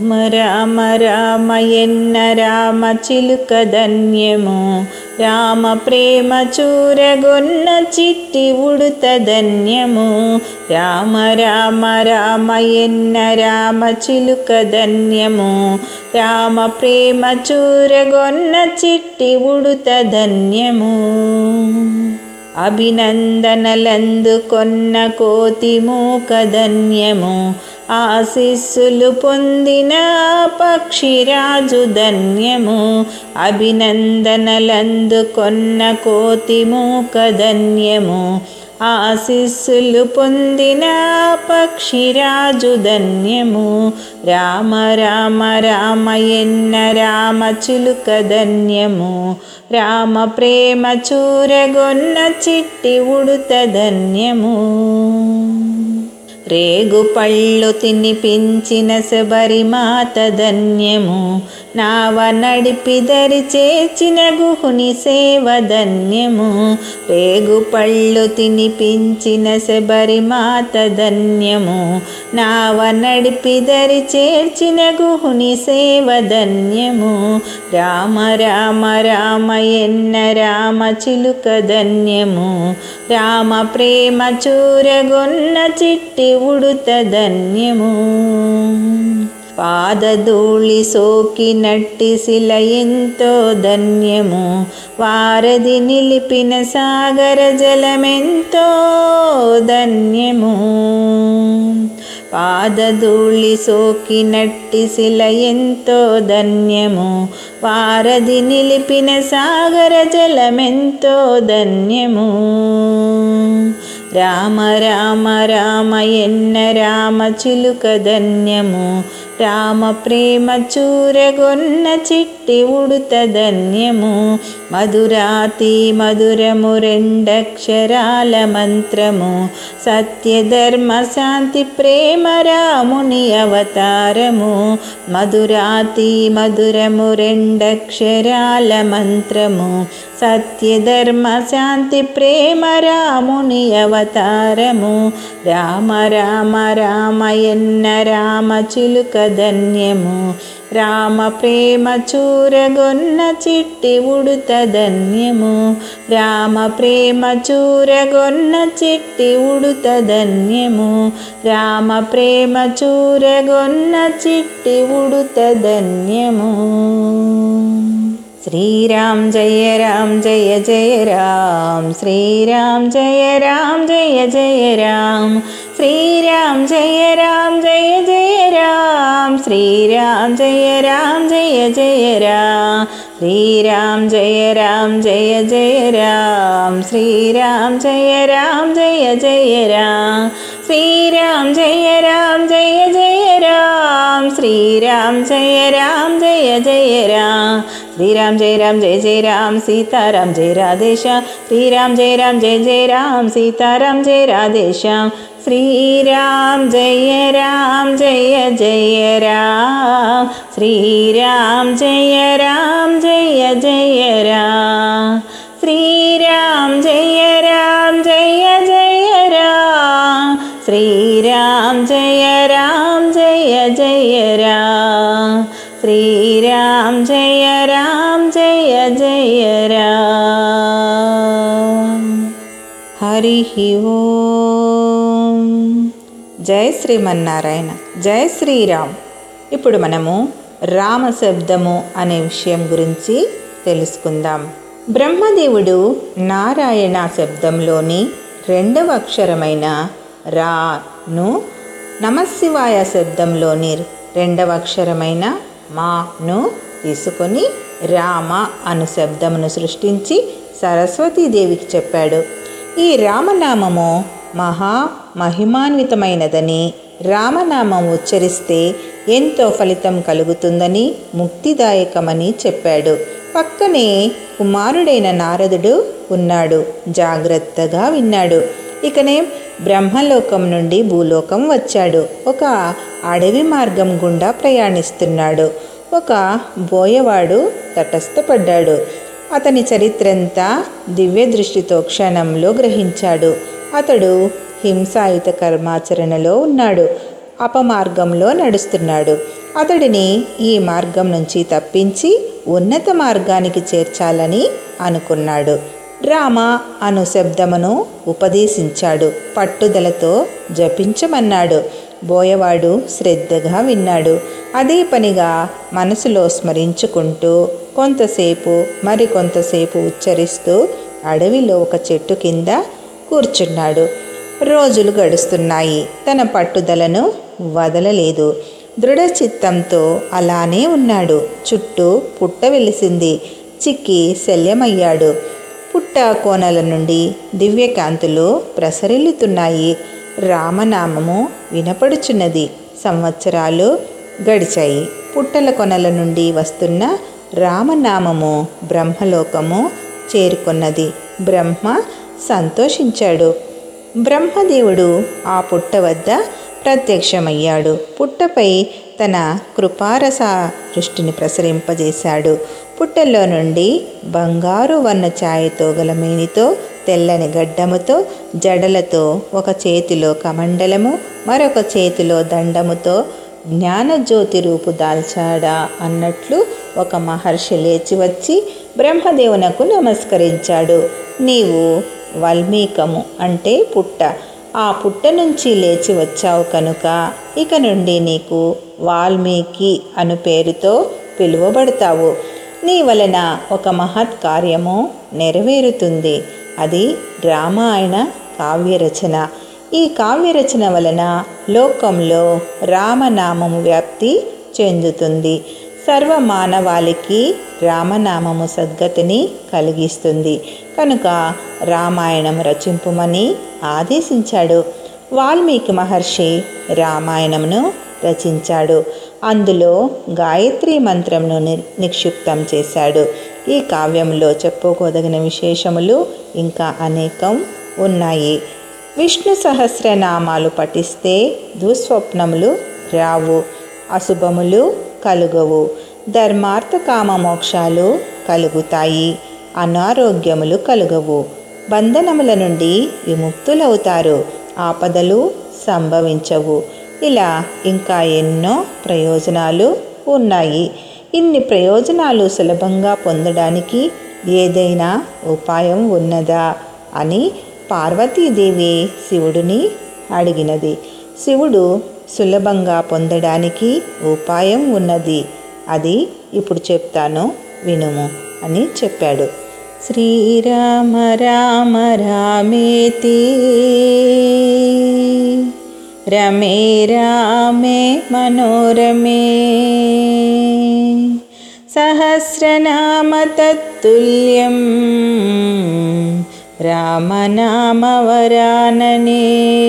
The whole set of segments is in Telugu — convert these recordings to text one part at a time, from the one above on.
రామ రామ రామ ఎన్న రామ చిలుక ధన్యము రామ ప్రేమ చూరగొన్న చిట్టి ఉడుత ధన్యము రామ రామ రామ ఎన్న రామ చిలుక ధన్యము రామ ప్రేమ చూరగొన్న చిట్టి ఉడుత ధన్యము అభినందనలందుకొన్న కోతి మూక ధన్యము ఆశీస్సులు పొందిన పక్షిరాజు ధన్యము అభినందనలందుకొన్న కోతి మూక ధన్యము ఆశీస్సులు పొందిన పక్షిరాజు ధన్యము రామ రామ రామ ఎన్న రామ చిలుక ధన్యము రామ ప్రేమ చూరగొన్న చిట్టి ఉడుత ధన్యము రేగు పళ్ళు తినిపించిన శబరిమాత ధన్యము నావ నడిపి దరి చేర్చిన గుహుని సేవ ధన్యము రేగు పళ్ళు తినిపించిన శబరిమాత ధన్యము నావ నడిపి దరి చేర్చిన గుహుని సేవ ధన్యము రామ రామ రామ ఎన్న రామ చిలుక ధన్యము రామ ప్రేమ చూరగొన్న చిట్టి ఉడుత ధన్యము పాదధూళి సోకినట్టి శిల ఎంతో ధన్యము వారధి నిలిపిన సాగర జలమెంతో ధన్యము పాదధూళి సోకినట్టి శిల ఎంతో ధన్యము వారధి నిలిపిన సాగర జలమెంతో ధన్యము రామ రామ రామ ఎన్న రామ చిలుక ధన్యము రామ ప్రేమ చూరగొన్న చిట్టి ఉడుత ధన్యము మధురాతి మధురము రెండక్షరాల మంత్రము సత్యధర్మ శాంతి ప్రేమ రాముని అవతారము మధురాతి మధురము రెండక్షరాల మంత్రము సత్యధర్మ శాంతి ప్రేమ రాముని అవతారము రామ రామ రామ ఎన్న రామ చిలుక ధన్యము రామ ప్రేమ చూరగొన్న చిట్టి ఉడుత ధన్యము రామ ప్రేమ చూరగొన్న చిట్టి ఉడుత ధన్యము రామ ప్రేమ చూరగొన్న చిట్టి ఉడుత ధన్యము శ్రీరామ్ జయ రామ్ జయ జయ రామ్ శ్రీరామ్ జయ రామ్ జయ జయ రామ్ శ్రీరామ్ జయ రామ్ జయ జయ రామ్ శ్రీరామ్ జయ రామ్ జయ జయ రామ్ శ్రీరామ్ జయ రామ్ జయ జయ రామ్ శ్రీరామ్ జయ రామ్ జయ జయ రామ్ శ్రీరామ్ జయ రామ్ జయ జయ రామ్ శ్రీరామ్ జయ రామ్ జయ జయ రామ్ శ్రీరామ్ జయ రామ్ జయ జయ రామ్ సీతారాం జయ రాధేశ్యామ్ శ్రీరామ్ జయ రామ్ జయ జయ రామ్ సీతారాం జయ రాధేశ్యామ్ శ్రీరామ్ జయ రామ్ జయ జయ రామ్ శ్రీరామ్ జయ రామ్ జయ జయ రామ్ శ్రీరామ్ జయ రామ్ జయ జయ రామ్ శ్రీరామ్ జయ రామ్ జయ జయ రామ్ శ్రీరామ్ జయ రామ్ జయ జయ రామ్ హరి ఓం జై శ్రీమన్నారాయణ జై శ్రీరామ్ ఇప్పుడు మనము రామ శబ్దము అనే విషయం గురించి తెలుసుకుందాం బ్రహ్మదేవుడు నారాయణ శబ్దంలోని రెండవ అక్షరమైన రాను నమశివాయ శబ్దంలోని రెండవ అక్షరమైన మాను తీసుకొని రామ అను శబ్దమును సృష్టించి సరస్వతీదేవికి చెప్పాడు ఈ రామనామము మహా మహిమాన్వితమైనదని రామనామం ఉచ్చరిస్తే ఎంతో ఫలితం కలుగుతుందని ముక్తిదాయకమని చెప్పాడు పక్కనే కుమారుడైన నారదుడు ఉన్నాడు జాగ్రత్తగా విన్నాడు ఇకనే బ్రహ్మలోకం నుండి భూలోకం వచ్చాడు ఒక అడవి మార్గం గుండా ప్రయాణిస్తున్నాడు ఒక బోయవాడు తటస్థపడ్డాడు అతని చరిత్రంతా దివ్య దృష్టితో క్షణంలో గ్రహించాడు అతడు హింసాయుత కర్మాచరణలో ఉన్నాడు అపమార్గంలో నడుస్తున్నాడు అతడిని ఈ మార్గం నుంచి తప్పించి ఉన్నత మార్గానికి చేర్చాలని అనుకున్నాడు రామ అను శబ్దమును ఉపదేశించాడు పట్టుదలతో జపించమన్నాడు బోయవాడు శ్రద్ధగా విన్నాడు అదే పనిగా మనసులో స్మరించుకుంటూ కొంతసేపు మరి కొంతసేపు ఉచ్చరిస్తూ అడవిలో ఒక చెట్టు కింద కూర్చున్నాడు రోజులు గడుస్తున్నాయి తన పట్టుదలను వదలలేదు దృఢచిత్తంతో అలానే ఉన్నాడు చుట్టూ పుట్ట వెలిసింది చిక్కి శల్యమయ్యాడు పుట్ట కోనల నుండి దివ్యకాంతులు ప్రసరిల్లుతున్నాయి రామనామము వినపడుచున్నది సంవత్సరాలు గడిచాయి పుట్టల కొనల నుండి వస్తున్న రామనామము బ్రహ్మలోకము చేరుకున్నది బ్రహ్మ సంతోషించాడు బ్రహ్మదేవుడు ఆ పుట్ట వద్ద ప్రత్యక్షమయ్యాడు పుట్టపై తన కృపారస దృష్టిని ప్రసరింపజేశాడు పుట్టల్లో నుండి బంగారు వర్ణ ఛాయతో గల మేనితో తెల్లని గడ్డముతో జడలతో ఒక చేతిలో కమండలము మరొక చేతిలో దండముతో జ్ఞానజ్యోతి రూపు దాల్చాడా అన్నట్లు ఒక మహర్షి లేచి వచ్చి బ్రహ్మదేవునకు నమస్కరించాడు నీవు వల్మీకము అంటే పుట్ట ఆ పుట్ట నుంచి లేచి వచ్చావు కనుక ఇక నుండి నీకు వాల్మీకి అను పేరుతో పిలువబడతావు నీ వలన ఒక మహత్ కార్యము నెరవేరుతుంది అది రామాయణ కావ్యరచన ఈ కావ్యరచన వలన లోకంలో రామనామము వ్యాప్తి చెందుతుంది సర్వ మానవాళికి రామనామము సద్గతిని కలిగిస్తుంది కనుక రామాయణం రచింపుమని ఆదేశించాడు వాల్మీకి మహర్షి రామాయణమును రచించాడు అందులో గాయత్రి మంత్రంను ని నిక్షిప్తం చేశాడు ఈ కావ్యంలో చెప్పుకోదగిన విశేషములు ఇంకా అనేకం ఉన్నాయి విష్ణు సహస్రనామాలు పఠిస్తే దుస్వప్నములు రావు అశుభములు కలుగవు ధర్మార్థ కామ మోక్షాలు కలుగుతాయి అనారోగ్యములు కలుగవు బంధనముల నుండి విముక్తులవుతారు ఆపదలు సంభవించవు ఇలా ఇంకా ఎన్నో ప్రయోజనాలు ఉన్నాయి ఇన్ని ప్రయోజనాలు సులభంగా పొందడానికి ఏదైనా ఉపాయం ఉన్నదా అని పార్వతీదేవి శివుడిని అడిగినది శివుడు సులభంగా పొందడానికి ఉపాయం ఉన్నది అది ఇప్పుడు చెప్తాను వినుము అని చెప్పాడు శ్రీరామ రామ రామేతి రమే రామే మనోరమే సహస్రనామ తత్తుల్యం రామనామవరాననే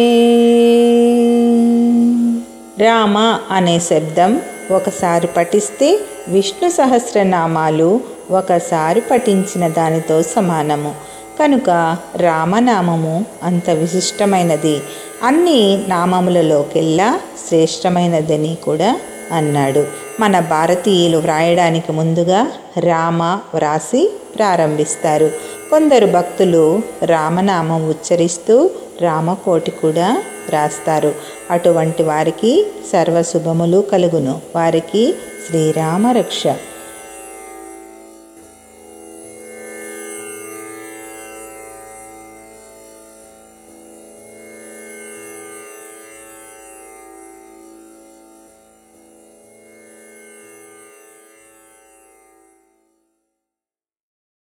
రామ అనే శబ్దం ఒకసారి పఠిస్తే విష్ణు సహస్రనామాలు ఒకసారి పఠించిన దానితో సమానము కనుక రామనామము అంత విశిష్టమైనది అన్ని నామములలోకెల్లా శ్రేష్టమైనదని కూడా అన్నాడు మన భారతీయులు వ్రాయడానికి ముందుగా రామ వ్రాసి ప్రారంభిస్తారు కొందరు భక్తులు రామనామం ఉచ్చరిస్తూ రామకోటి కూడా వ్రాస్తారు అటువంటి వారికి సర్వశుభములు కలుగును వారికి శ్రీరామ రక్ష